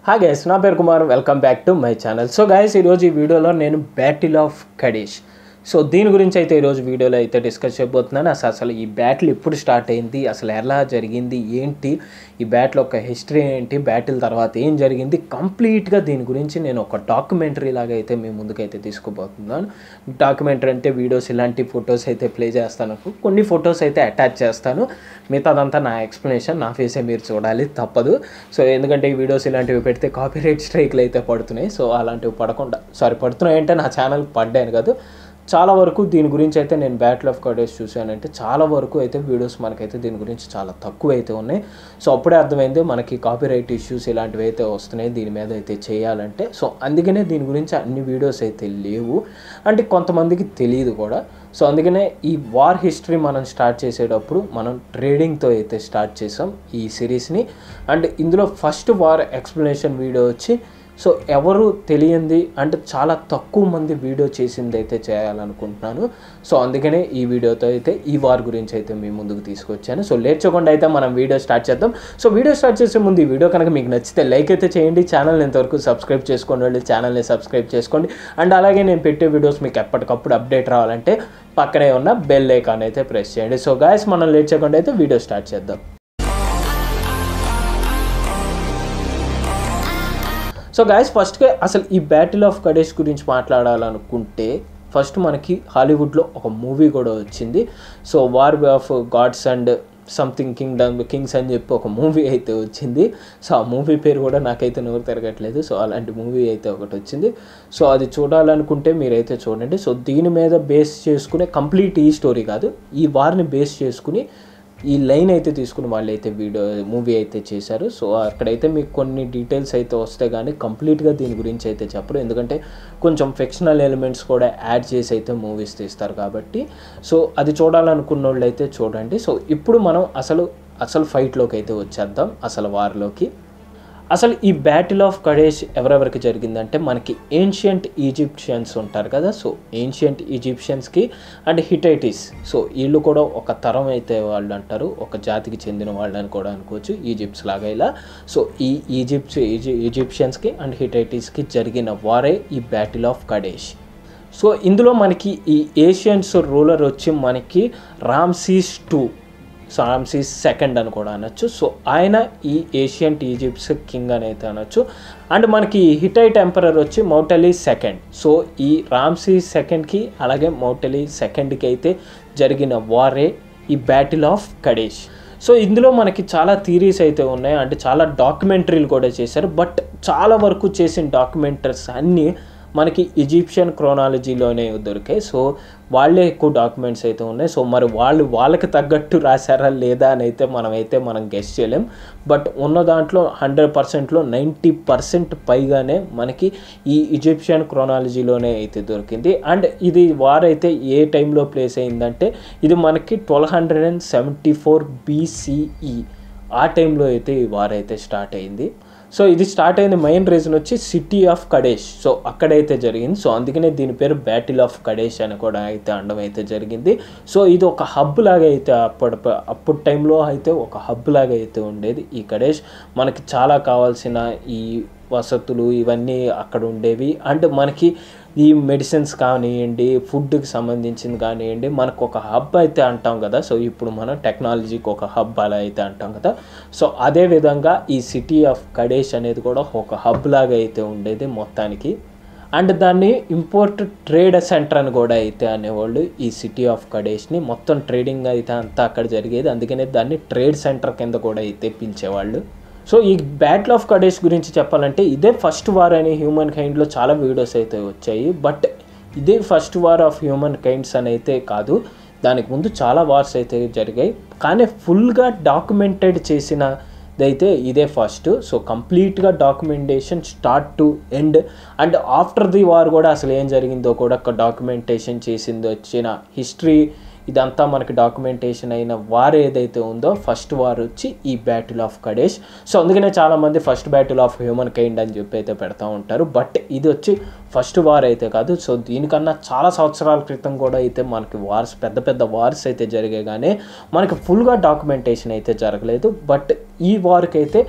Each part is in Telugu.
హాయ్ గైస్ నా పేరు Kumar welcome back to my channel so guys ఈరోజు ఈ వీడియోలో నేను బ్యాటిల్ ఆఫ్ కడీష్ సో దీని గురించి అయితే ఈరోజు వీడియోలో అయితే డిస్కస్ చేయబోతున్నాను అసలు అసలు ఈ బ్యాటిల్ ఎప్పుడు స్టార్ట్ అయింది అసలు ఎలా జరిగింది ఏంటి ఈ బ్యాటిల్ ఒక హిస్టరీ ఏంటి బ్యాటిల్ తర్వాత ఏం జరిగింది కంప్లీట్గా దీని గురించి నేను ఒక డాక్యుమెంటరీ లాగా అయితే మీ ముందుకైతే తీసుకుపోతున్నాను డాక్యుమెంటరీ అంటే వీడియోస్ ఇలాంటి ఫొటోస్ అయితే ప్లే చేస్తాను కొన్ని ఫొటోస్ అయితే అటాచ్ చేస్తాను మిగతాదంతా నా ఎక్స్ప్లెనేషన్ నా ఫేసే మీరు చూడాలి తప్పదు సో ఎందుకంటే ఈ వీడియోస్ ఇలాంటివి పెడితే కాపీరైట్ స్ట్రైక్లు అయితే పడుతున్నాయి సో అలాంటివి పడకుండా సారీ పడుతున్నాయి అంటే నా ఛానల్ పడ్డాను కాదు చాలా వరకు దీని గురించి అయితే నేను బ్యాటిల్ ఆఫ్ కడేస్ చూశానంటే చాలా వరకు అయితే వీడియోస్ మనకైతే దీని గురించి చాలా తక్కువ అయితే ఉన్నాయి సో అప్పుడే అర్థమైంది మనకి కాపీరైట్ ఇష్యూస్ ఇలాంటివి అయితే వస్తున్నాయి దీని మీద అయితే చేయాలంటే సో అందుకనే దీని గురించి అన్ని వీడియోస్ అయితే లేవు అంటే కొంతమందికి తెలియదు కూడా సో అందుకనే ఈ వార్ హిస్టరీ మనం స్టార్ట్ చేసేటప్పుడు మనం ట్రేడింగ్తో అయితే స్టార్ట్ చేసాం ఈ సిరీస్ని అండ్ ఇందులో ఫస్ట్ వార్ ఎక్స్ప్లెనేషన్ వీడియో వచ్చి సో ఎవరు తెలియంది అంటే చాలా తక్కువ మంది వీడియో చేసింది అయితే చేయాలనుకుంటున్నాను సో అందుకనే ఈ వీడియోతో అయితే ఈ వార్ గురించి అయితే మీ ముందుకు తీసుకొచ్చాను సో లేచకుండా అయితే మనం వీడియో స్టార్ట్ చేద్దాం సో వీడియో స్టార్ట్ చేసే ముందు ఈ వీడియో కనుక మీకు నచ్చితే లైక్ అయితే చేయండి ఛానల్ని ఇంతవరకు సబ్స్క్రైబ్ చేసుకోండి వెళ్ళి ఛానల్ని సబ్స్క్రైబ్ చేసుకోండి అండ్ అలాగే నేను పెట్టే వీడియోస్ మీకు ఎప్పటికప్పుడు అప్డేట్ రావాలంటే పక్కనే ఉన్న బెల్ ఐకాన్ అయితే ప్రెస్ చేయండి సో గాయస్ మనం లేట్ చేయకుండా అయితే వీడియో స్టార్ట్ చేద్దాం సో గాయస్ ఫస్ట్గా అసలు ఈ బ్యాటిల్ ఆఫ్ కడేష్ గురించి మాట్లాడాలనుకుంటే ఫస్ట్ మనకి హాలీవుడ్లో ఒక మూవీ కూడా వచ్చింది so war of gods and something kingdom kings అని చెప్పి ఒక మూవీ అయితే వచ్చింది సో ఆ మూవీ పేరు కూడా నాకైతే నోరు తిరగట్లేదు సో అలాంటి మూవీ అయితే ఒకటి వచ్చింది సో అది చూడాలనుకుంటే మీరైతే చూడండి సో దీని మీద బేస్ చేసుకునే కంప్లీట్ ఈ స్టోరీ కాదు ఈ వార్ని బేస్ చేసుకుని ఈ లైన్ అయితే తీసుకుని వాళ్ళు అయితే వీడియో మూవీ అయితే చేశారు సో అక్కడైతే మీకు కొన్ని డీటెయిల్స్ అయితే వస్తే కానీ కంప్లీట్గా దీని గురించి అయితే చెప్పరు ఎందుకంటే కొంచెం ఫిక్షనల్ ఎలిమెంట్స్ కూడా యాడ్ చేసి అయితే మూవీస్ తీస్తారు కాబట్టి సో అది చూడాలనుకున్న వాళ్ళు అయితే చూడండి సో ఇప్పుడు మనం అసలు అసలు ఫైట్లోకి అయితే వచ్చేద్దాం అసలు వార్లోకి అసలు ఈ బ్యాటిల్ ఆఫ్ కడేష్ ఎవరెవరికి జరిగిందంటే మనకి ఏన్షియంట్ ఈజిప్షియన్స్ ఉంటారు కదా సో ఏన్షియంట్ ఈజిప్షియన్స్కి అండ్ హిటైటిస్ సో వీళ్ళు కూడా ఒక తరం అయితే వాళ్ళు అంటారు ఒక జాతికి చెందిన వాళ్ళని కూడా అనుకోవచ్చు ఈజిప్ట్స్ లాగా ఇలా సో ఈ ఈజిప్ట్స్ ఈజిప్షియన్స్కి అండ్ హిటైటిస్కి జరిగిన వారే ఈ బ్యాటిల్ ఆఫ్ కడేష్ సో ఇందులో మనకి ఈ ఏషియన్స్ రూలర్ వచ్చి మనకి రామ్సీస్ టూ సామ్సీస్ సెకండ్ అని కూడా అనొచ్చు సో ఆయన ఈ ఏషియంట్ ఈజిప్ట్స్ కింగ్ అని అయితే అనొచ్చు అండ్ మనకి హిటైట్ ఎంపరర్ వచ్చి మౌటలీ సెకండ్ సో ఈ రామ్సీస్ సెకండ్కి అలాగే మౌటలీ సెకండ్కి అయితే జరిగిన వారే ఈ బ్యాటిల్ ఆఫ్ కడేష్ సో ఇందులో మనకి చాలా థీరీస్ అయితే ఉన్నాయి అంటే చాలా డాక్యుమెంటరీలు కూడా చేశారు బట్ చాలా వరకు చేసిన డాక్యుమెంటరీస్ అన్నీ మనకి ఈజిప్షియన్ క్రోనాలజీలోనే దొరికాయి సో వాళ్ళే ఎక్కువ డాక్యుమెంట్స్ అయితే ఉన్నాయి సో మరి వాళ్ళు వాళ్ళకి తగ్గట్టు రాశారా లేదా అని అయితే మనమైతే మనం గెస్ట్ చేయలేం బట్ ఉన్న దాంట్లో హండ్రెడ్ పర్సెంట్లో నైంటీ పర్సెంట్ పైగానే మనకి ఈ ఈజిప్షియన్ క్రోనాలజీలోనే అయితే దొరికింది అండ్ ఇది వారైతే ఏ టైంలో ప్లేస్ అయిందంటే ఇది మనకి twelve hundred and seventy four BCE ఆ టైంలో అయితే ఈ వార్ అయితే స్టార్ట్ అయింది సో ఇది స్టార్ట్ అయిన మెయిన్ రీజన్ వచ్చి సిటీ ఆఫ్ కడేష్ సో అక్కడైతే జరిగింది సో అందుకనే దీని పేరు బ్యాటిల్ ఆఫ్ కడేష్ అని కూడా అయితే అండం అయితే జరిగింది సో ఇది ఒక హబ్ లాగా అయితే అప్పటి అప్పుడు టైంలో అయితే ఒక హబ్ లాగా అయితే ఉండేది ఈ కడేష్ మనకి చాలా కావాల్సిన ఈ వసతులు ఇవన్నీ అక్కడ ఉండేవి అండ్ మనకి ఈ మెడిసిన్స్ కానివ్వండి ఫుడ్కి సంబంధించింది కానివ్వండి మనకు ఒక హబ్ అయితే అంటాం కదా సో ఇప్పుడు మనం టెక్నాలజీకి ఒక హబ్ అలా అయితే అంటాం కదా సో అదే విధంగా ఈ సిటీ ఆఫ్ కడేష్ అనేది కూడా ఒక హబ్ లాగా అయితే ఉండేది మొత్తానికి అండ్ దాన్ని ఇంపోర్ట్ ట్రేడ్ సెంటర్ అని కూడా అయితే అనేవాళ్ళు ఈ సిటీ ఆఫ్ కడేష్ని మొత్తం ట్రేడింగ్ అయితే అంతా అక్కడ జరిగేది అందుకనే దాన్ని ట్రేడ్ సెంటర్ కింద కూడా అయితే పిలిచేవాళ్ళు సో ఈ బ్యాటిల్ ఆఫ్ కడేష్ గురించి చెప్పాలంటే ఇదే ఫస్ట్ వార్ అనే హ్యూమన్ కైండ్లో చాలా వీడియోస్ అయితే వచ్చాయి బట్ ఇదే first war of human kinds అని అయితే కాదు దానికి ముందు చాలా వార్స్ అయితే జరిగాయి కానీ ఫుల్గా డాక్యుమెంటెడ్ చేసిన అయితే ఇదే ఫస్ట్ సో కంప్లీట్గా documentation start to end and after the war కూడా అసలు ఏం జరిగిందో కూడా ఒక డాక్యుమెంటేషన్ చేసింది వచ్చిన హిస్టరీ ఇదంతా మనకి డాక్యుమెంటేషన్ అయిన వార్ ఏదైతే ఉందో ఫస్ట్ వార్ వచ్చి ఈ బ్యాటిల్ ఆఫ్ కడేష్ సో అందుకనే చాలామంది first battle of human kind అని చెప్పి అయితే పెడతా ఉంటారు బట్ ఇది వచ్చి ఫస్ట్ వార్ అయితే కాదు సో దీనికన్నా చాలా సంవత్సరాల క్రితం కూడా అయితే మనకి వార్స్ పెద్ద పెద్ద వార్స్ అయితే జరిగాయి కానీ మనకి ఫుల్గా డాక్యుమెంటేషన్ అయితే జరగలేదు బట్ ఈ వార్కి అయితే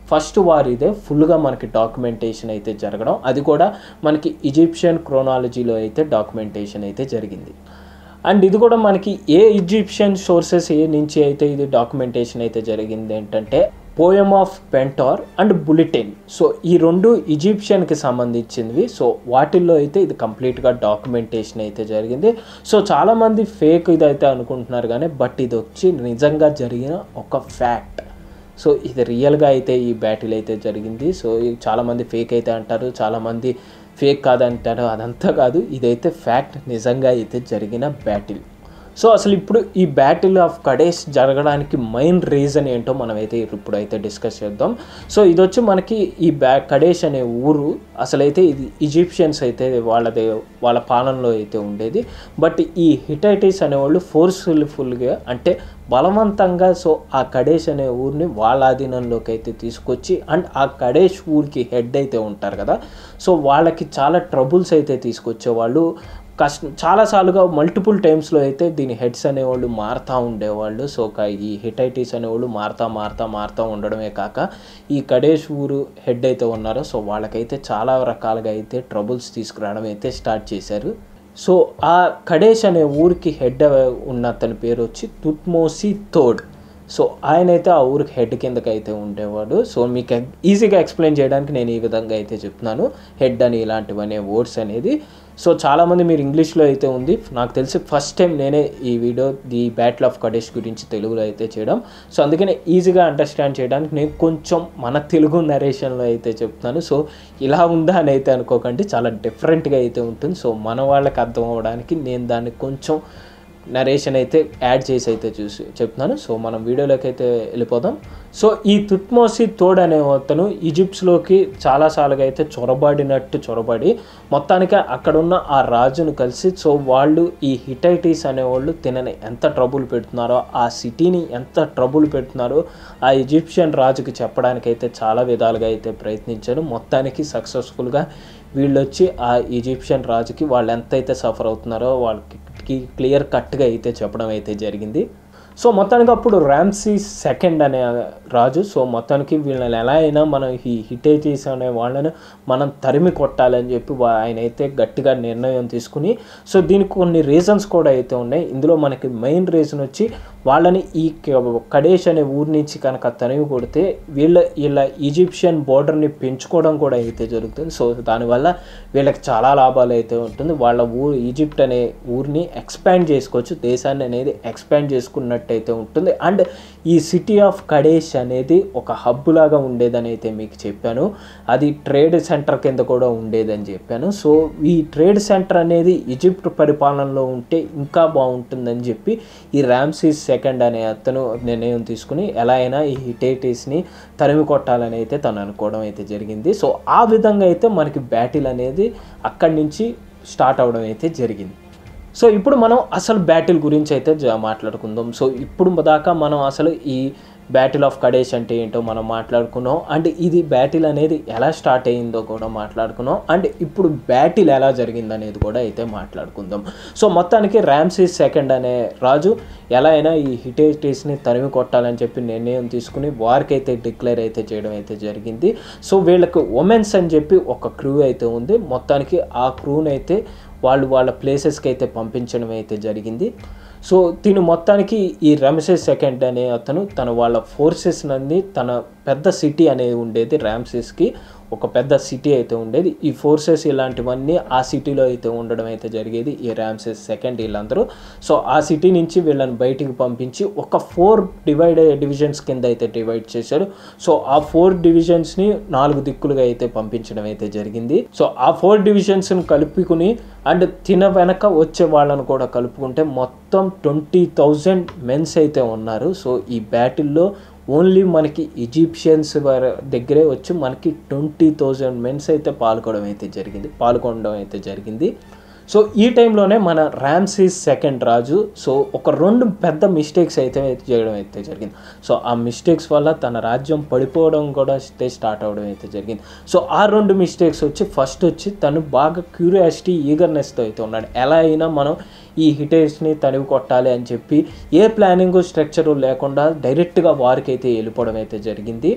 ఫస్ట్ వార్ ఇదే ఫుల్గా మనకి డాక్యుమెంటేషన్ అయితే జరగడం అది కూడా మనకి ఈజిప్షియన్ క్రోనాలజీలో అయితే డాక్యుమెంటేషన్ అయితే జరిగింది అండ్ ఇది కూడా మనకి ఏ ఈజిప్షియన్ సోర్సెస్ ఏ నుంచి అయితే ఇది డాక్యుమెంటేషన్ అయితే జరిగింది ఏంటంటే poem of Pentaur and bulletin so ఈ రెండు ఈజిప్షియన్కి సంబంధించినవి సో వాటిల్లో అయితే ఇది కంప్లీట్గా డాక్యుమెంటేషన్ అయితే జరిగింది సో చాలామంది ఫేక్ ఇదైతే అనుకుంటున్నారు కానీ బట్ ఇది వచ్చి నిజంగా జరిగిన ఒక ఫ్యాక్ట్ సో ఇది రియల్గా అయితే ఈ బ్యాటిల్ అయితే జరిగింది సో ఇది చాలామంది ఫేక్ అయితే అంటారు చాలామంది ఫేక్ కాదంటారు అదంతా కాదు ఇదైతే ఫ్యాక్ట్ నిజంగా అయితే జరిగిన బ్యాటిల్ సో అసలు ఇప్పుడు ఈ బ్యాటిల్ ఆఫ్ కడేస్ జరగడానికి మెయిన్ రీజన్ ఏంటో మనం అయితే ఇప్పుడైతే డిస్కస్ చేద్దాం సో ఇది వచ్చి మనకి ఈ బ్యా కడేష్ అనే ఊరు అసలైతే ఇది ఈజిప్షియన్స్ అయితే వాళ్ళది వాళ్ళ పాలనలో అయితే ఉండేది బట్ ఈ హిటైటిస్ అనేవాళ్ళు ఫోర్స్ఫుల్గా అంటే బలవంతంగా సో ఆ కడేష్ అనే ఊరిని వాళ్ళ ఆధీనంలోకి అయితే తీసుకొచ్చి అండ్ ఆ కడేష్ ఊరికి హెడ్ అయితే ఉంటారు కదా సో వాళ్ళకి చాలా ట్రబుల్స్ అయితే తీసుకొచ్చేవాళ్ళు కష్ట చాలాసార్లుగా మల్టిపుల్ టైమ్స్లో అయితే దీని హెడ్స్ అనేవాళ్ళు మారుతూ ఉండేవాళ్ళు సో క- ఈ హిటైటిస్ అనేవాళ్ళు మారుతా మారుతా మారుతూ ఉండడమే కాక ఈ కడేష్ ఊరు హెడ్ అయితే ఉన్నారో సో వాళ్ళకైతే చాలా రకాలుగా అయితే ట్రబుల్స్ తీసుకురావడం అయితే స్టార్ట్ చేశారు సో ఆ కడేష్ అనే ఊరికి హెడ్ ఉన్న అతని పేరు వచ్చి తుత్మోసి థోడ్ సో ఆయన అయితే ఆ ఊరికి హెడ్ కిందకి అయితే ఉండేవాడు సో మీకు ఈజీగా ఎక్స్ప్లెయిన్ చేయడానికి నేను ఈ విధంగా అయితే చెప్తున్నాను హెడ్ అని ఇలాంటివనే వర్డ్స్ అనేది సో చాలామంది మీరు ఇంగ్లీష్లో అయితే ఉంది నాకు తెలిసి ఫస్ట్ టైం నేనే ఈ video the battle of Kadesh గురించి తెలుగులో అయితే చేయడం సో అందుకనే ఈజీగా అండర్స్టాండ్ చేయడానికి నేను కొంచెం మన తెలుగు నరేషన్లో అయితే చెప్తున్నాను సో ఇలా ఉందా అని అయితే అనుకోకండి చాలా డిఫరెంట్గా అయితే ఉంటుంది సో మన వాళ్ళకి అర్థం అవ్వడానికి నేను దాన్ని కొంచెం నరేషన్ అయితే యాడ్ చేసి అయితే చూసి చెప్తున్నాను సో మనం వీడియోలోకి అయితే వెళ్ళిపోదాం సో ఈ తుట్మోసి తోడ్ అనే అతను ఈజిప్ట్స్లోకి చాలాసార్లుగా అయితే చొరబడినట్టు చొరబడి మొత్తానికి అక్కడున్న ఆ రాజును కలిసి సో వాళ్ళు ఈ హిటైటీస్ అనేవాళ్ళు తినని ఎంత ట్రబుల్ పెడుతున్నారో ఆ సిటీని ఎంత ట్రబుల్ పెడుతున్నారో ఆ ఈజిప్షియన్ రాజుకి చెప్పడానికి అయితే చాలా విధాలుగా అయితే ప్రయత్నించారు మొత్తానికి సక్సెస్ఫుల్గా వీళ్ళు వచ్చి ఆ ఈజిప్షియన్ రాజుకి వాళ్ళు ఎంతైతే సఫర్ అవుతున్నారో వాళ్ళకి క్లియర్ కట్గా అయితే చెప్పడం అయితే జరిగింది సో మొత్తానికి అప్పుడు ర్యామ్సీ సెకండ్ అనే రాజు సో మొత్తానికి వీళ్ళని ఎలా అయినా మనం ఈ హిటేటీస్ అనే వాళ్ళని మనం తరిమి కొట్టాలని చెప్పి వా- ఆయన అయితే గట్టిగా నిర్ణయం తీసుకుని సో దీనికి కొన్ని రీజన్స్ కూడా అయితే ఉన్నాయి ఇందులో మనకి మెయిన్ రీజన్ వచ్చి వాళ్ళని ఈ క- కడేష్ అనే ఊరి నుంచి కనుక తరిమి కొడితే వీళ్ళ వీళ్ళ ఈజిప్షియన్ బోర్డర్ని పెంచుకోవడం కూడా అయితే జరుగుతుంది సో దానివల్ల వీళ్ళకి చాలా లాభాలు అయితే ఉంటుంది వాళ్ళ ఊరు ఈజిప్ట్ అనే ఊరిని ఎక్స్పాండ్ చేసుకోవచ్చు దేశాన్ని అనేది ఎక్స్పాండ్ చేసుకున్నట్టయితే ఉంటుంది అండ్ ఈ సిటీ ఆఫ్ కడేష్ అనేది ఒక హబ్ లాగా ఉండేదని అయితే మీకు చెప్పాను అది ట్రేడ్ సెంటర్ కింద కూడా ఉండేదని చెప్పాను సో ఈ ట్రేడ్ సెంటర్ అనేది ఈజిప్ట్ పరిపాలనలో ఉంటే ఇంకా బాగుంటుందని చెప్పి ఈ ర్యామ్సీస్ సెకండ్ అనే అతను నిర్ణయం తీసుకుని ఎలా అయినా ఈ హిటేటిస్ని తరిమి కొట్టాలని అయితే తను అనుకోవడం అయితే జరిగింది సో ఆ విధంగా అయితే మనకి బ్యాటిల్ అనేది అక్కడి నుంచి స్టార్ట్ అవడం అయితే జరిగింది సో ఇప్పుడు మనం అసలు బ్యాటిల్ గురించి అయితే జ- మాట్లాడుకుందాం సో ఇప్పుడు దాకా మనం అసలు ఈ బ్యాటిల్ ఆఫ్ కడేష్ అంటే ఏంటో మనం మాట్లాడుకున్నాం అండ్ ఇది బ్యాటిల్ అనేది ఎలా స్టార్ట్ అయ్యిందో కూడా మాట్లాడుకున్నాం అండ్ ఇప్పుడు బ్యాటిల్ ఎలా జరిగింది అనేది కూడా అయితే మాట్లాడుకుందాం సో మొత్తానికి ర్యామ్సీస్ సెకండ్ అనే రాజు ఎలా అయినా ఈ హిటేటిస్ని తరిమి కొట్టాలని చెప్పి నిర్ణయం తీసుకుని వారికి అయితే డిక్లేర్ అయితే చేయడం అయితే జరిగింది సో వీళ్ళకి ఉమెన్స్ అని చెప్పి ఒక క్రూ అయితే ఉంది మొత్తానికి ఆ క్రూని అయితే వాళ్ళు వాళ్ళ ప్లేసెస్కి అయితే పంపించడం అయితే జరిగింది సో తిను మొత్తానికి ఈ రమసెస్ సెకండ్ అనే అతను తన వాళ్ళ ఫోర్సెస్ నంది తన పెద్ద సిటీ అనేది ఉండేది ర్యామ్సెస్కి ఒక పెద్ద సిటీ అయితే ఉండేది ఈ ఫోర్సెస్ ఇలాంటివన్నీ ఆ సిటీలో అయితే ఉండడం అయితే జరిగేది ఈ ర్యామ్సెస్ సెకండ్ వీళ్ళందరూ సో ఆ సిటీ నుంచి వీళ్ళని బయటికి పంపించి ఒక ఫోర్ డివైడ్ డివిజన్స్ కింద అయితే డివైడ్ చేశారు సో ఆ ఫోర్ డివిజన్స్ని నాలుగు దిక్కులుగా అయితే పంపించడం అయితే జరిగింది సో ఆ ఫోర్ డివిజన్స్ని కలుపుకుని అండ్ తిన వెనక వచ్చే వాళ్ళని కూడా కలుపుకుంటే మొత్తం ట్వంటీ థౌజండ్ మెన్స్ అయితే ఉన్నారు సో ఈ బ్యాటిల్లో ఓన్లీ మనకి ఈజిప్షియన్స్ వారి దగ్గరే వచ్చి మనకి ట్వంటీ థౌజండ్ మెన్స్ అయితే పాల్గొనడం అయితే జరిగింది పాల్గొనడం అయితే జరిగింది సో ఈ టైంలోనే మన ర్యామ్సీస్ సెకండ్ రాజు సో ఒక రెండు పెద్ద మిస్టేక్స్ అయితే చేయడం అయితే జరిగింది సో ఆ మిస్టేక్స్ వల్ల తన రాజ్యం పడిపోవడం కూడా అయితే స్టార్ట్ అవడం అయితే జరిగింది సో ఆ రెండు మిస్టేక్స్ వచ్చి ఫస్ట్ వచ్చి తను బాగా క్యూరియాసిటీ ఈగర్నెస్తో అయితే ఉన్నాడు ఎలా అయినా మనం ఈ హిటేస్ని తనివి కొట్టాలి అని చెప్పి ఏ ప్లానింగ్ స్ట్రక్చరు లేకుండా డైరెక్ట్గా వారికి అయితే వెళ్ళిపోవడం అయితే జరిగింది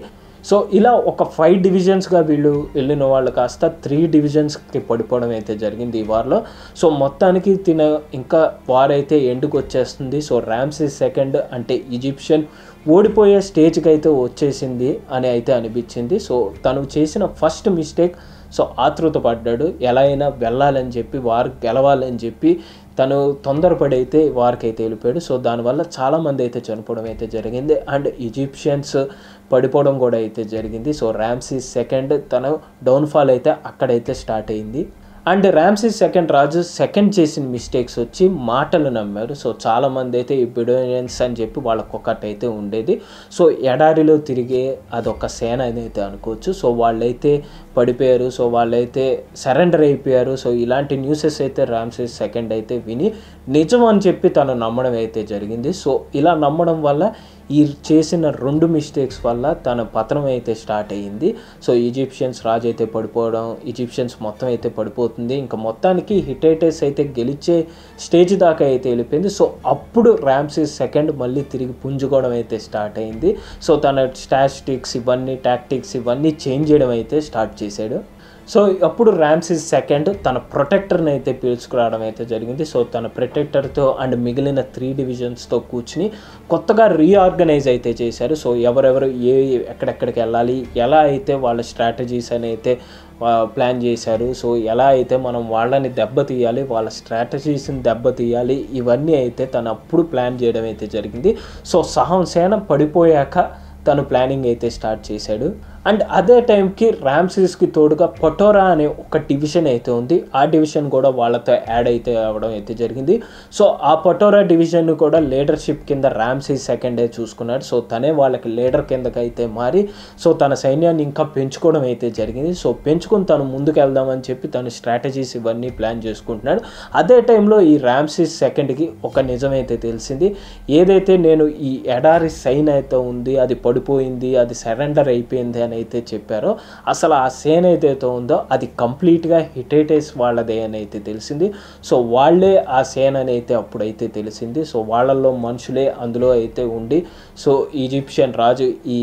సో ఇలా ఒక ఫైవ్ డివిజన్స్గా వీళ్ళు వెళ్ళిన వాళ్ళు కాస్త త్రీ డివిజన్స్కి పడిపోవడం అయితే జరిగింది ఈ వార్లో సో మొత్తానికి తిన ఇంకా వార్ అయితే ఎండుకు వచ్చేస్తుంది సో ర్యామ్సీస్ సెకండ్ అంటే ఈజిప్షియన్ ఓడిపోయే స్టేజ్కి అయితే వచ్చేసింది అని అయితే అనిపించింది సో తను చేసిన ఫస్ట్ మిస్టేక్ సో ఆతృత పడ్డాడు ఎలా అయినా వెళ్ళాలని చెప్పి వారు గెలవాలని చెప్పి తను తొందరపడి అయితే వారికి అయితే వెళ్ళిపోయాడు సో దానివల్ల చాలామంది అయితే చనిపోవడం అయితే జరిగింది అండ్ ఈజిప్షియన్స్ పడిపోవడం కూడా అయితే జరిగింది సో ర్యామ్సీస్ సెకండ్ తన డౌన్ఫాల్ అయితే అక్కడైతే స్టార్ట్ అయింది అండ్ ర్యామ్సీస్ సెకండ్ రాజు సెకండ్ చేసిన మిస్టేక్స్ వచ్చి మాటలు నమ్మారు సో చాలామంది అయితే ఈ బిడోనియన్స్ అని చెప్పి వాళ్ళకు ఒకటి అయితే ఉండేది సో ఎడారిలో తిరిగే అదొక సేన అయితే అనుకోవచ్చు సో వాళ్ళైతే పడిపోయారు సో వాళ్ళైతే సరెండర్ అయిపోయారు సో ఇలాంటి న్యూసెస్ అయితే ర్యామ్సీస్ సెకండ్ అయితే విని నిజం అని చెప్పి తను నమ్మడం అయితే జరిగింది సో ఇలా నమ్మడం వల్ల ఈ చేసిన రెండు మిస్టేక్స్ వల్ల తన పతనం అయితే స్టార్ట్ అయ్యింది సో ఈజిప్షియన్స్ రాజు అయితే పడిపోవడం ఈజిప్షియన్స్ మొత్తం అయితే పడిపోతుంది ఇంకా మొత్తానికి హిటైటస్ అయితే గెలిచే స్టేజ్ దాకా అయితే వెళ్ళిపోయింది సో అప్పుడు ర్యామ్సీస్ సెకండ్ మళ్ళీ తిరిగి పుంజుకోవడం అయితే స్టార్ట్ అయింది సో తన స్టాటిస్టిక్స్ ఇవన్నీ టాక్టిక్స్ ఇవన్నీ చేంజ్ చేయడం అయితే స్టార్ట్ చేశాడు సో అప్పుడు ర్యామ్సిస్ సెకండ్ తన ప్రొటెక్టర్ని అయితే పీల్చుకురావడం అయితే జరిగింది సో తన ప్రొటెక్టర్తో అండ్ మిగిలిన త్రీ డివిజన్స్తో కూర్చుని కొత్తగా రీఆర్గనైజ్ అయితే చేశారు సో ఎవరెవరు ఏ ఎక్కడెక్కడికి వెళ్ళాలి ఎలా అయితే వాళ్ళ స్ట్రాటజీస్ అని అయితే ప్లాన్ చేశారు సో ఎలా అయితే మనం వాళ్ళని దెబ్బతీయాలి వాళ్ళ స్ట్రాటజీస్ని దెబ్బతీయాలి ఇవన్నీ అయితే తను అప్పుడు ప్లాన్ చేయడం అయితే జరిగింది సో సహం సేన పడిపోయాక తను ప్లానింగ్ అయితే స్టార్ట్ చేశాడు అండ్ అదే టైంకి ర్యామ్సీస్కి తోడుగా పొటోరా అనే ఒక డివిజన్ అయితే ఉంది ఆ డివిజన్ కూడా వాళ్ళతో యాడ్ అయితే అవ్వడం అయితే జరిగింది సో ఆ పొటోరా డివిజన్ కూడా లీడర్షిప్ కింద ర్యామ్సీస్ సెకండ్ డే చూసుకున్నాడు సో తనే వాళ్ళకి లీడర్ కిందకి అయితే మారి సో తన సైన్యాన్ని ఇంకా పెంచుకోవడం అయితే జరిగింది సో పెంచుకుని తను ముందుకు వెళ్దామని చెప్పి తన స్ట్రాటజీస్ ఇవన్నీ ప్లాన్ చేసుకుంటున్నాడు అదే టైంలో ఈ ర్యామ్సీస్ సెకండ్కి ఒక నిజమైతే తెలిసింది ఏదైతే నేను ఈ ఎడారి సైన్ అయితే ఉంది అది పడిపోయింది అది సరెండర్ అయిపోయింది అని అయితే చెప్పారో అసలు ఆ సేన్ ఏదైతే ఉందో అది కంప్లీట్గా హిటైటైస్ వాళ్ళదే అని అయితే తెలిసింది సో వాళ్ళే ఆ సేన్ అని అయితే అప్పుడైతే తెలిసింది సో వాళ్ళల్లో మనుషులే అందులో అయితే ఉండి సో ఈజిప్షియన్ రాజు ఈ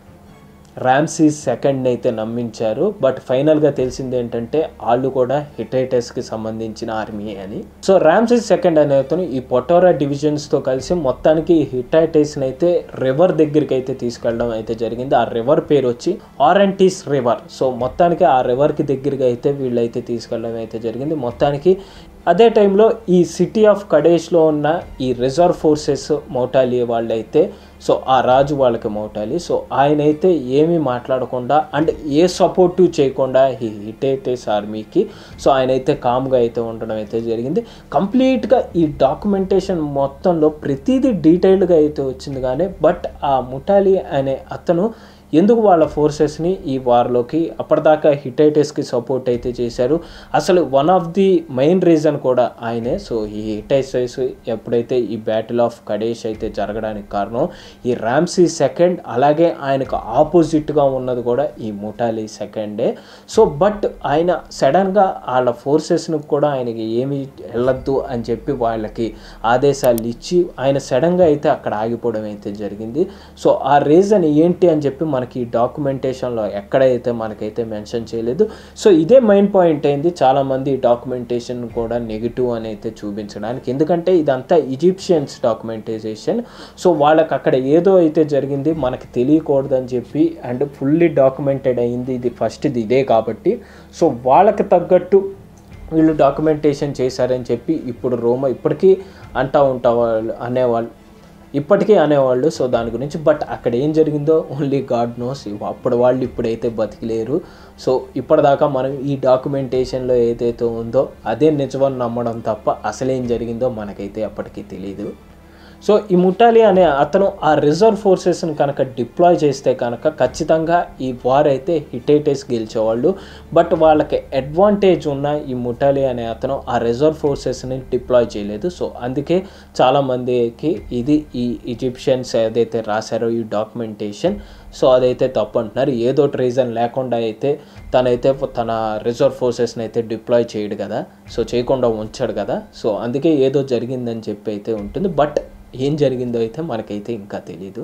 ర్యామ్సీస్ సెకండ్ అయితే నమ్మించారు బట్ ఫైనల్గా తెలిసింది ఏంటంటే వాళ్ళు కూడా హిటైటస్కి సంబంధించిన ఆర్మీ అని సో ర్యామ్సీస్ సెకండ్ అనే అతను ఈ పొటోరా డివిజన్స్తో కలిసి మొత్తానికి ఈ హిటైటస్ని అయితే రివర్ దగ్గరికి అయితే తీసుకెళ్ళడం అయితే జరిగింది ఆ రివర్ పేరు వచ్చి ఆరెంటీస్ రివర్ సో మొత్తానికి ఆ రివర్కి దగ్గరగా అయితే వీళ్ళైతే తీసుకెళ్ళడం అయితే జరిగింది మొత్తానికి అదే టైంలో ఈ సిటీ ఆఫ్ కడేష్లో ఉన్న ఈ రిజర్వ్ ఫోర్సెస్ మోటాలి వాళ్ళైతే సో ఆ రాజు వాళ్ళకి మోటాలి సో ఆయన అయితే ఏమీ మాట్లాడకుండా అండ్ ఏ సపోర్టు చేయకుండా ఈ హిటేటెస్ ఆర్మీకి సో ఆయన అయితే కామ్గా అయితే ఉండడం అయితే జరిగింది కంప్లీట్గా ఈ డాక్యుమెంటేషన్ మొత్తంలో ప్రతిదీ డీటెయిల్డ్గా అయితే వచ్చింది కానీ బట్ ఆ ముటాలి అనే అతను ఎందుకు వాళ్ళ ఫోర్సెస్ని ఈ వార్లోకి అప్పటిదాకా హిటైటస్కి సపోర్ట్ అయితే చేశారు అసలు one of the main reason కూడా ఆయనే సో ఈ హిటైటస్ ఎప్పుడైతే ఈ బ్యాటిల్ ఆఫ్ కడేష్ అయితే జరగడానికి కారణం ఈ ర్యామ్సీ సెకండ్ అలాగే ఆయనకు ఆపోజిట్గా ఉన్నది కూడా ఈ ముటాలి సెకండే సో బట్ ఆయన సడన్గా వాళ్ళ ఫోర్సెస్ని కూడా ఆయనకి ఏమి వెళ్ళొద్దు అని చెప్పి వాళ్ళకి ఆదేశాలు ఇచ్చి ఆయన సడన్గా అయితే అక్కడ ఆగిపోవడం అయితే జరిగింది సో ఆ రీజన్ ఏంటి అని చెప్పి మనకి డాక్యుమెంటేషన్లో ఎక్కడైతే మనకైతే మెన్షన్ చేయలేదు సో ఇదే మెయిన్ పాయింట్ అయింది చాలామంది డాక్యుమెంటేషన్ కూడా నెగిటివ్ అని అయితే చూపించడానికి ఎందుకంటే ఇదంతా ఈజిప్షియన్స్ డాక్యుమెంటైజేషన్ సో వాళ్ళకి అక్కడ ఏదో అయితే జరిగింది మనకి తెలియకూడదని చెప్పి అండ్ ఫుల్లీ డాక్యుమెంటెడ్ అయింది ఇది ఫస్ట్ ఇది ఇదే కాబట్టి సో వాళ్ళకి తగ్గట్టు వీళ్ళు డాక్యుమెంటేషన్ చేశారని చెప్పి ఇప్పుడు రోమ ఇప్పటికీ అంటా ఉంటా వాళ్ళు అనేవాళ్ళు ఇప్పటికీ అనేవాళ్ళు సో దాని గురించి బట్ అక్కడ ఏం జరిగిందో ఓన్లీ గాడ్ నోస్ అప్పుడు వాళ్ళు ఇప్పుడైతే బతికిలేరు సో ఇప్పటిదాకా మనం ఈ డాక్యుమెంటేషన్లో ఏదైతే ఉందో అదే నిజమని నమ్మడం తప్ప అసలేం జరిగిందో మనకైతే అప్పటికీ తెలియదు సో ఈ ముట్టాలి అనే అతను ఆ రిజర్వ్ ఫోర్సెస్ని కనుక డిప్లాయ్ చేస్తే కనుక ఖచ్చితంగా ఈ వార్ అయితే హిటైటేస్ గెలిచేవాళ్ళు బట్ వాళ్ళకి అడ్వాంటేజ్ ఉన్న ఈ ముటాలి అనే అతను ఆ రిజర్వ్ ఫోర్సెస్ని డిప్లాయ్ చేయలేదు సో అందుకే చాలామందికి ఇది ఈ ఈజిప్షియన్స్ ఏదైతే రాశారో ఈ డాక్యుమెంటేషన్ సో అదైతే తప్పు అంటున్నారు ఏదో రీజన్ లేకుండా అయితే తనైతే తన రిజర్వ్ ఫోర్సెస్ని అయితే డిప్లాయ్ చేయడు కదా సో చేయకుండా ఉంచాడు కదా సో అందుకే ఏదో జరిగిందని చెప్పి అయితే ఉంటుంది బట్ ఏం జరిగిందో అయితే మనకైతే ఇంకా తెలీదు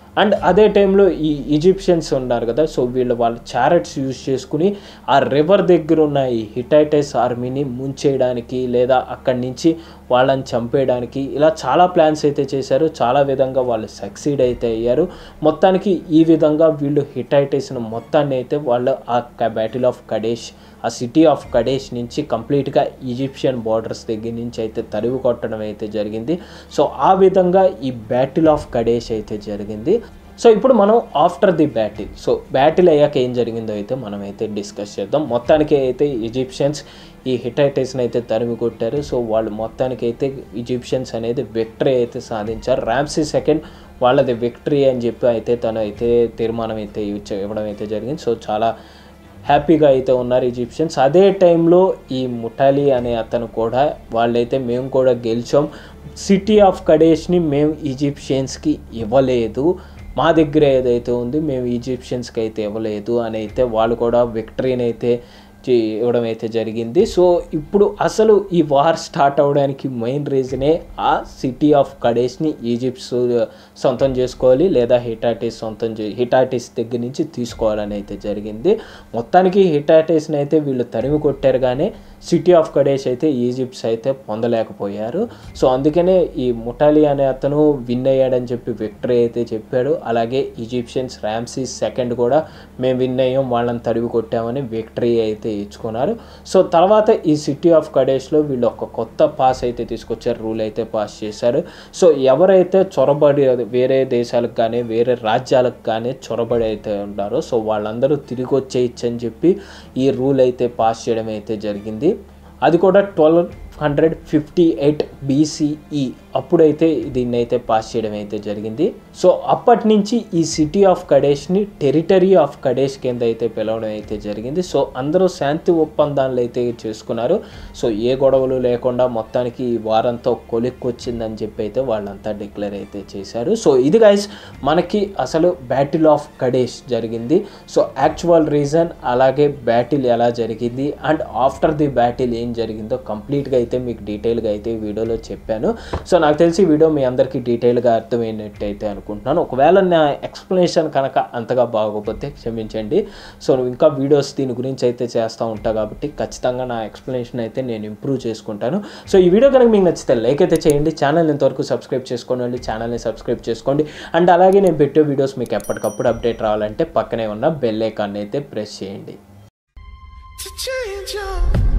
అండ్ అదే టైంలో ఈ ఈజిప్షియన్స్ ఉన్నారు కదా సో వీళ్ళు వాళ్ళ చారెట్స్ యూజ్ చేసుకుని ఆ రివర్ దగ్గర ఉన్న ఈ హిటైటైస్ ఆర్మీని ముంచేయడానికి లేదా అక్కడి నుంచి వాళ్ళని చంపేయడానికి ఇలా చాలా ప్లాన్స్ అయితే చేశారు చాలా విధంగా వాళ్ళు సక్సీడ్ అయితే అయ్యారు మొత్తానికి ఈ విధంగా వీళ్ళు హిటైటైస్ను మొత్తాన్ని అయితే వాళ్ళు ఆ బ్యాటిల్ ఆఫ్ కడేష్ ఆ సిటీ ఆఫ్ కడేష్ నుంచి కంప్లీట్గా ఈజిప్షియన్ బార్డర్స్ దగ్గర నుంచి అయితే తరివి కొట్టడం అయితే జరిగింది సో ఆ విధంగా ఈ బ్యాటిల్ ఆఫ్ కడేష్ అయితే జరిగింది సో ఇప్పుడు మనం after the battle so battle అయ్యాక ఏం జరిగిందో అయితే మనం అయితే డిస్కస్ చేద్దాం మొత్తానికి అయితే ఈజిప్షియన్స్ ఈ హిటైటైస్ని అయితే తరిమి కొట్టారు సో వాళ్ళు మొత్తానికి అయితే ఈజిప్షియన్స్ అనేది విక్టరీ అయితే సాధించారు ర్యామ్సీ సెకండ్ వాళ్ళది విక్టరీ అని చెప్పి అయితే తను అయితే తీర్మానం అయితే ఇచ్చ- ఇవ్వడం అయితే జరిగింది సో చాలా హ్యాపీగా అయితే ఉన్నారు ఈజిప్షియన్స్ అదే టైంలో ఈ ముఠాలి అనే అతను కూడా వాళ్ళైతే మేము కూడా గెలిచాం సిటీ ఆఫ్ కడేష్ని మేము ఈజిప్షియన్స్కి ఇవ్వలేదు మా దగ్గర ఏదైతే ఉంది మేము ఈజిప్షియన్స్కి అయితే ఇవ్వలేదు అని అయితే వాళ్ళు కూడా విక్టరీని అయితే చే- ఇవ్వడం అయితే జరిగింది సో ఇప్పుడు అసలు ఈ వార్ స్టార్ట్ అవడానికి మెయిన్ రీజనే ఆ సిటీ ఆఫ్ కడేష్ని ఈజిప్ట్ సొంతం చేసుకోవాలి లేదా హిటాటిస్ సొంతం చే హిటాటిస్ దగ్గర నుంచి తీసుకోవాలని అయితే జరిగింది మొత్తానికి హిటాటిస్ని అయితే వీళ్ళు తరిమి కొట్టారు కానీ సిటీ ఆఫ్ కడేష్ అయితే ఈజిప్ట్స్ అయితే పొందలేకపోయారు సో అందుకనే ఈ ముటాలి అనే అతను విన్ అయ్యాడని చెప్పి విక్టరీ అయితే చెప్పాడు అలాగే ఈజిప్షియన్స్ ర్యామ్సీస్ సెకండ్ కూడా మేము విన్ అయ్యాం వాళ్ళని తరివి కొట్టామని విక్టరీ అయితే ఇచ్చుకున్నారు సో తర్వాత ఈ సిటీ ఆఫ్ కడేష్లో వీళ్ళు ఒక కొత్త పాస్ అయితే తీసుకొచ్చారు రూల్ అయితే పాస్ చేశారు సో ఎవరైతే చొరబడి వేరే దేశాలకు కానీ వేరే రాజ్యాలకు కానీ చొరబడి అయితే ఉన్నారో సో వాళ్ళందరూ తిరిగి వచ్చేయచ్చు అని చెప్పి ఈ రూల్ అయితే పాస్ చేయడం అయితే జరిగింది అది కూడా twelve hundred fifty eight BCE అప్పుడైతే దీన్ని అయితే పాస్ చేయడం అయితే జరిగింది సో అప్పటి నుంచి ఈ సిటీ ఆఫ్ కడేష్ని టెరిటరీ ఆఫ్ కడేష్ కింద అయితే పిలవడం అయితే జరిగింది సో అందరూ శాంతి ఒప్పందాలు అయితే చేసుకున్నారు సో ఏ గొడవలు లేకుండా మొత్తానికి ఈ వారంతో కొలిక్కొచ్చిందని చెప్పి అయితే వాళ్ళంతా డిక్లేర్ అయితే చేశారు సో ఇది గైస్ మనకి అసలు బ్యాటిల్ ఆఫ్ కడేష్ జరిగింది సో యాక్చువల్ రీజన్ అలాగే బ్యాటిల్ ఎలా జరిగింది అండ్ ఆఫ్టర్ ది బ్యాటిల్ ఏం జరిగిందో కంప్లీట్గా అయితే మీకు డీటెయిల్గా అయితే ఈ వీడియోలో చెప్పాను సో నాకు తెలిసి ఈ వీడియో మీ అందరికీ డీటెయిల్గా అర్థమైనట్టయితే అనుకుంటున్నాను ఒకవేళ నా ఎక్స్ప్లెనేషన్ కనుక అంతగా బాగోకపోతే క్షమించండి సో ఇంకా వీడియోస్ దీని గురించి అయితే చేస్తూ ఉంటా కాబట్టి ఖచ్చితంగా నా ఎక్స్ప్లెనేషన్ అయితే నేను ఇంప్రూవ్ చేసుకుంటాను సో ఈ వీడియో కనుక మీకు నచ్చితే లైక్ అయితే చేయండి ఛానల్ ఇంతవరకు సబ్స్క్రైబ్ చేసుకోండి ఛానల్ని సబ్స్క్రైబ్ చేసుకోండి అండ్ అలాగే నేను పెట్టే వీడియోస్ మీకు ఎప్పటికప్పుడు అప్డేట్ రావాలంటే పక్కనే ఉన్న బెల్ ఐకాన్ అయితే ప్రెస్ చేయండి to change up.